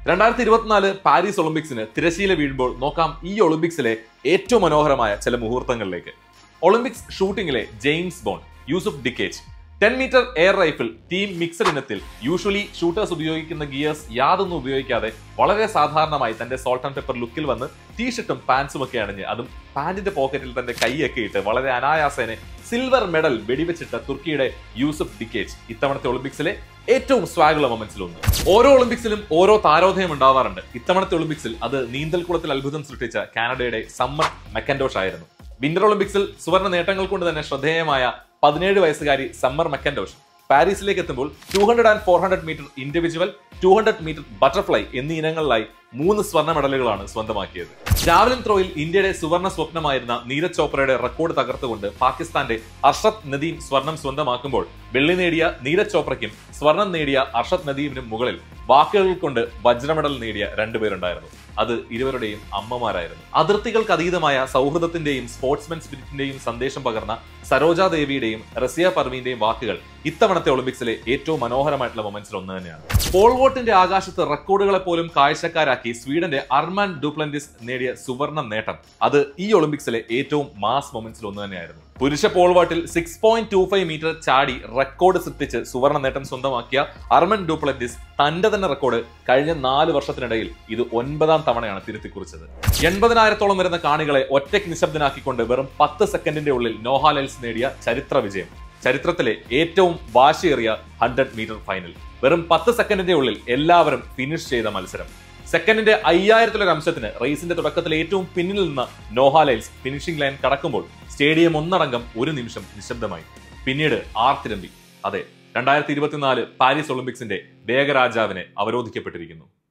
രണ്ടായിരത്തി ഇരുപത്തിനാല് പാരീസ് ഒളിമ്പിക്സിന് തിരശീല വീഴുമ്പോൾ നോക്കാം ഈ ഒളിമ്പിക്സിലെ ഏറ്റവും മനോഹരമായ ചില മുഹൂർത്തങ്ങളിലേക്ക് ഒളിമ്പിക്സ് ഷൂട്ടിംഗിലെ James Bond Yusuf Dikec ten metre air rifle team mixed ഇനത്തിൽ യൂഷ്വലി ഷൂട്ടേഴ്സ് ഉപയോഗിക്കുന്ന ഗിയേഴ്സ് യാതൊന്നും ഉപയോഗിക്കാതെ വളരെ സാധാരണമായി തന്റെ സോൾട്ട് ആൻഡ് പെപ്പർ ലുക്കിൽ വന്ന് ടീഷർട്ടും പാൻസും ഒക്കെ അണിഞ്ഞ് അതും പാന്റിന്റെ പോക്കറ്റിൽ തന്റെ കൈയൊക്കെ ഇട്ട് വളരെ അനായാസേനെ സിൽവർ മെഡൽ വെടിവെച്ചിട്ട തുർക്കിയുടെ യൂസഫ് ഡിക്കേജ് ഇത്തവണത്തെ ഒളിമ്പിക്സിലെ ഏറ്റവും സ്വാഗുള്ള മൊമെന്റ്സിൽ ഒന്ന് ഓരോ ഒളിമ്പിക്സിലും ഓരോ താരോദയം ഉണ്ടാവാറുണ്ട് ഇത്തവണത്തെ ഒളിമ്പിക്സിൽ അത് നീന്തൽക്കുളത്തിൽ അത്ഭുതം സൃഷ്ടിച്ച കാനഡയുടെ സമ്മർ മെക്കൻഡോഷ് ആയിരുന്നു വിന്റർ ഒളിമ്പിക്സിൽ സുവർണ നേട്ടങ്ങൾ കൊണ്ട് തന്നെ ശ്രദ്ധേയമായ പതിനേഴ് വയസ്സുകാരി സമ്മർ മെക്കൻഡോഷ് പാരീസിലേക്ക് എത്തുമ്പോൾ two hundred and four hundred metre individual two hundred metre butterfly എന്നീ ഇനങ്ങളിലായി മൂന്ന് സ്വർണ്ണ മെഡലുകളാണ് സ്വന്തമാക്കിയത് ജാവലിൻ ത്രോയിൽ ഇന്ത്യയുടെ സുവർണ സ്വപ്നമായിരുന്ന നീരജ് ചോപ്രയുടെ റെക്കോർഡ് തകർത്തുകൊണ്ട് പാകിസ്ഥാന്റെ അർഷദ് നദീം സ്വർണം സ്വന്തമാക്കുമ്പോൾ വെള്ളി നേടിയ നീരജ് ചോപ്രയ്ക്കും സ്വർണം നേടിയ അർഷദ് നദീമിനും മുകളിൽ വാക്കുകൾ കൊണ്ട് വജ്ര മെഡൽ നേടിയ രണ്ടുപേരുണ്ടായിരുന്നു അത് ഇരുവരുടെയും അമ്മമാരായിരുന്നു അതിർത്തികൾക്ക് അതീതമായ സൗഹൃദത്തിന്റെയും സ്പോർട്സ്മെൻ സ്പിരിറ്റിന്റെയും സന്ദേശം പകർന്ന സരോജ ദേവിയുടെയും റസിയ പർവീന്റെയും വാക്കുകൾ ഇത്തവണത്തെ ഒളിമ്പിക്സിലെ ഏറ്റവും മനോഹരമായിട്ടുള്ള മൊമെന്റ്സിൽ ഒന്ന് തന്നെയാണ് പോൾ വോട്ടിന്റെ ആകാശത്ത് റെക്കോർഡുകളെ പോലും കാഴ്ചക്കാരാക്കി സ്വീഡന്റെ അർമാൻ ഡൂപ്ലന്റിസ് നേടിയ സുവർണ നേട്ടം അത് ഈ ഒളിമ്പിക്സിലെ ഏറ്റവും മാസ് മൊമെന്റ്സിൽ ഒന്ന് തന്നെയായിരുന്നു പുരുഷ പോൾവാട്ടിൽ six point two five metre ചാടി റെക്കോർഡ് സൃഷ്ടിച്ച് സുവർണ നേട്ടം സ്വന്തമാക്കിയ അർമൻ ഡൂപ്ലന്റിസ് തന്റെ തന്നെ റെക്കോർഡ് കഴിഞ്ഞ നാല് വർഷത്തിനിടയിൽ ഇത് ഒൻപതാം തവണയാണ് തിരുത്തിക്കുറിച്ചത് എൺപതിനായിരത്തോളം വരുന്ന കാണികളെ ഒറ്റയ്ക്ക് നിശബ്ദനാക്കിക്കൊണ്ട് വെറും പത്ത് സെക്കൻഡിന്റെ ഉള്ളിൽ നോഹാലെൽസ് നേടിയ ചരിത്ര വിജയം ചരിത്രത്തിലെ ഏറ്റവും വാശിയേറിയ ഹൺഡ്രഡ് മീറ്റർ ഫൈനൽ വെറും പത്ത് സെക്കൻഡിന്റെ ഉള്ളിൽ എല്ലാവരും ഫിനിഷ് ചെയ്ത മത്സരം സെക്കൻഡിന്റെ അയ്യായിരത്തിലൊരു അംശത്തിന് റേസിന്റെ തുടക്കത്തിൽ ഏറ്റവും പിന്നിൽ നിന്ന നോഹാലൈൽസ് ഫിനിഷിംഗ് ലൈൻ കടക്കുമ്പോൾ സ്റ്റേഡിയം ഒന്നടങ്കം ഒരു നിമിഷം നിശബ്ദമായി പിന്നീട് ആർത്തിരമ്പി അതെ രണ്ടായിരത്തി ഇരുപത്തിനാല് പാരീസ് ഒളിമ്പിക്സിന്റെ വേഗരാജാവിനെ അവരോധിക്കപ്പെട്ടിരിക്കുന്നു